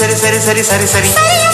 ಸರಿ ಸರಿ ಸರಿ ಸರಿ ಸರಿ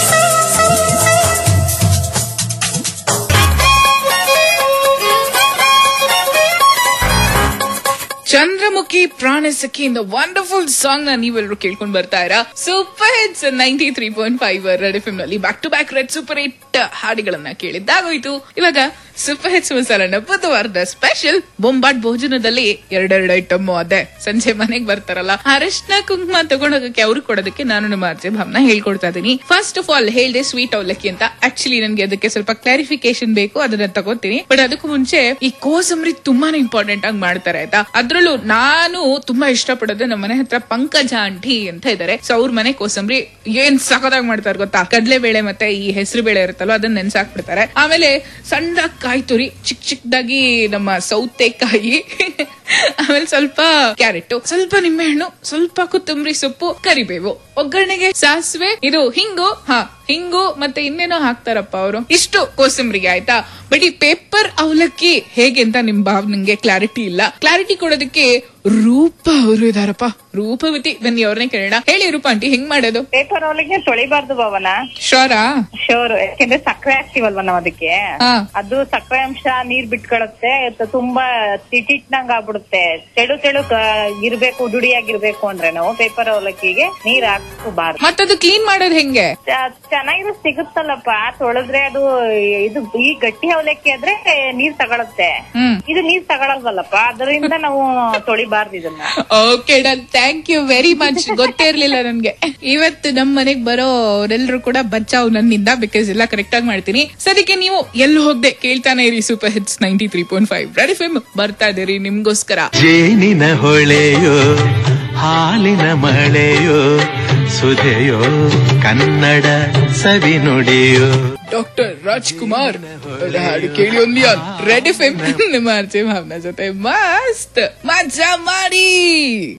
ಚಂದ್ರಮುಖಿ ಪ್ರಾಣ ಸಖಿಯಿಂದ ವಂಡರ್ಫುಲ್ ಸಾಂಗ್ ನ ನೀವೆಲ್ಲರೂ ಕೇಳ್ಕೊಂಡ್ ಬರ್ತಾ ಇರ super hits ninety three point five Red F ನಲ್ಲಿ back to back Red super hit ಹಾಡುಗಳನ್ನ ಕೇಳಿದ್ದಾಗೋಯ್ತು ಇವಾಗ ಸೂಪರ್ ಹಿಟ್ಸ್ ಮಸಾಲನ ಬುಧವಾರದ ಸ್ಪೆಷಲ್ ಬೊಂಬಾಟ್ ಭೋಜನದಲ್ಲಿ ಎರಡೆರಡು ಐಟಮ್ ಅದೇ ಸಂಜೆ ಮನೆಗೆ ಬರ್ತಾರಲ್ಲ ಅರಶಿನ ಕುಂಕುಮ ತಗೊಂಡೋಗಕ್ಕೆ ಅವ್ರು ಕೊಡೋದಕ್ಕೆ ನಾನು ನಮ್ಮ ಅರ್ಜೆ ಭಾವನ ಹೇಳ್ಕೊಡ್ತಾ ಇದೀನಿ ಫಸ್ಟ್ ಆಫ್ ಆಲ್ ಹೇಳ್ದೆ ಸ್ವೀಟ್ ಅವಲಕ್ಕಿ ಅಂತ ಆಕ್ಚುಲಿ ನನ್ಗೆ ಅದಕ್ಕೆ ಸ್ವಲ್ಪ ಕ್ಲಾರಿಫಿಕೇಶನ್ ಬೇಕು ಅದನ್ನ ತಗೋತೀನಿ ಬಟ್ ಅದಕ್ಕೂ ಮುಂಚೆ ಈ ಕೋಸಂಬರಿ ತುಂಬಾನೇ ಇಂಪಾರ್ಟೆಂಟ್ ಆಗಿ ಮಾಡ್ತಾರೆ ಆಯ್ತಾ ಅದ್ರಲ್ಲೂ ನಾನು ತುಂಬಾ ಇಷ್ಟಪಡೋದು ನಮ್ಮ ಮನೆ ಹತ್ರ ಪಂಕಜ ಆಂಟಿ ಅಂತ ಇದಾರೆ ಸೊ ಅವ್ರ ಮನೆ ಕೋಸಂಬರಿ ಏನ್ ಸಖತ್ತಾಗಿ ಮಾಡ್ತಾರೆ ಗೊತ್ತಾ ಕಡಲೆ ಬೇಳೆ ಮತ್ತೆ ಈ ಹೆಸರು ಬೇಳೆ ಇರುತ್ತಲ್ಲ ಅದನ್ನ ನೆನ್ಸಾಕ್ಬಿಡ್ತಾರೆ ಆಮೇಲೆ ಸಣ್ಣ ಕಾಯಿ ತುರಿ ಚಿಕ್ಕ ಚಿಕ್ಕದಾಗಿ ನಮ್ಮ ಸೌತೆಕಾಯಿ ಆಮೇಲೆ ಸ್ವಲ್ಪ ಕ್ಯಾರೆಟ್ ಸ್ವಲ್ಪ ನಿಂಬೆಹಣ್ಣು ಸ್ವಲ್ಪ ಕೊತ್ತಂಬರಿ ಸೊಪ್ಪು ಕರಿಬೇವು ಒಗ್ಗರಣೆಗೆ ಸಾಸಿವೆ ಇದು ಹಿಂಗು ಹಾ ಹಿಂಗು ಮತ್ತೆ ಇನ್ನೇನೋ ಹಾಕ್ತಾರಪ್ಪ ಅವರು ಇಷ್ಟು ಕೋಸಂಬರಿಗೆ ಆಯ್ತಾ ಬಟ್ ಈ ಪೇಪರ್ ಅವಲಕ್ಕಿ ಹೇಗೆ ಅಂತ ನಿಮ್ ಭಾವ್ ನಂಗೆ ಕ್ಲಾರಿಟಿ ಇಲ್ಲ ಕ್ಲಾರಿಟಿ ಕೊಡೋದಕ್ಕೆ ರೂಪ ಅವರು ಇದಾರಪ್ಪ ರೂಪವತಿ ಬನ್ನಿ ಅವ್ರನ್ನೇ ಕೇಳೋಣ ಹೇಳಿ ರೂಪ ಆಂಟಿ ಹೆಂಗ್ ಮಾಡೋದು ಪೇಪರ್ ಅವಲಿಗೆ ತೊಳಿಬಾರ್ದು ಭವನ ಶೋರಾ ಶೋರ್ ಯಾಕೆಂದ್ರೆ ಸಕ್ಕರೆ ಹಾಕ್ತಿವಲ್ವ ನಾವ್ ಅದಕ್ಕೆ ಹಾ. ಅದು ಸಕ್ಕರೆ ಅಂಶ ನೀರ್ ಬಿಟ್ಕೊಳತ್ತೆ ಅದು ತುಂಬಾ ತಿಟಿಟ್ನಂಗ್ ಆಗ್ಬಿಡುತ್ತೆ ತೆಳು ತೆಳು ಕ- ಇರ್ಬೇಕು ದುಡಿಯಾಗಿರ್ಬೇಕು ಅಂದ್ರೆ ನಾವು ಪೇಪರ್ ಅವಲಕ್ಕಿಗೆ ನೀರ್ ಹಾಕಬಾರ್ದು ಮತ್ತದು ಕ್ಲೀನ್ ಮಾಡೋದು ಹೆಂಗೆ ಚೆನ್ನಾಗಿರೋ ಸಿಗುತ್ತಲ್ಲಪ್ಪ ತೊಳೆದ್ರೆ ಅದು ಇದು ಈ ಗಟ್ಟಿ ಅವಲಕ್ಕಿ ಆದ್ರೆ ನೀರ್ ತಗೊಳತ್ತೆ ಹ್ಮ್ ಇದು ನೀರ್ ತಗೊಳಲ್ವಲ್ಲಪ್ಪ ಅದರಿಂದ ನಾವು ತೊಳಿಬಾರ್ದು ಇದನ್ನ okay done thank you very much ಗೊತ್ತೇ ಇರ್ಲಿಲ್ಲ ನನ್ಗೆ ಇವತ್ತು ನಮ್ ಮನೆಗ್ ಬರೋರೆಲ್ಲರೂ ಕೂಡ ಬಚಾವ್ ನನ್ನಿಂದ ಬಿಕಾಸ್ ಎಲ್ಲ ಕರೆಕ್ಟ್ ಆಗಿ ಮಾಡ್ತೀನಿ ಸದ್ಯಕ್ಕೆ ನೀವು ಎಲ್ಲಿ ಹೋಗ್ದೆ ಕೇಳ್ತಾನೆ ಇರಿ super hits ninety three point five Red FM ಬರ್ತಾ ಇದೀರಿ ನಿಮ್ಗೋಸ್ಕರ ಜೇನಿನ ಹೊಳೆಯೋ ಹಾಲಿನ ಮಳೆಯೋ ಸುಧೆಯೋ ಕನ್ನಡ ಸವಿ ನುಡಿಯೋ ಡಾಕ್ಟರ್ ರಾಜ್ಕುಮಾರ್ ಒಳ್ಳೆ ಹಾಡು ಕೇಳಿ ಒಂದಿ ರೆಡಿ ಫಿಲ್ಮ್ ನಿಮ್ಮ ಆರ್ಜೆ ಭಾವನಾ ಜೊತೆ ಮಸ್ತ್ ಮಜಾ ಮಾಡಿ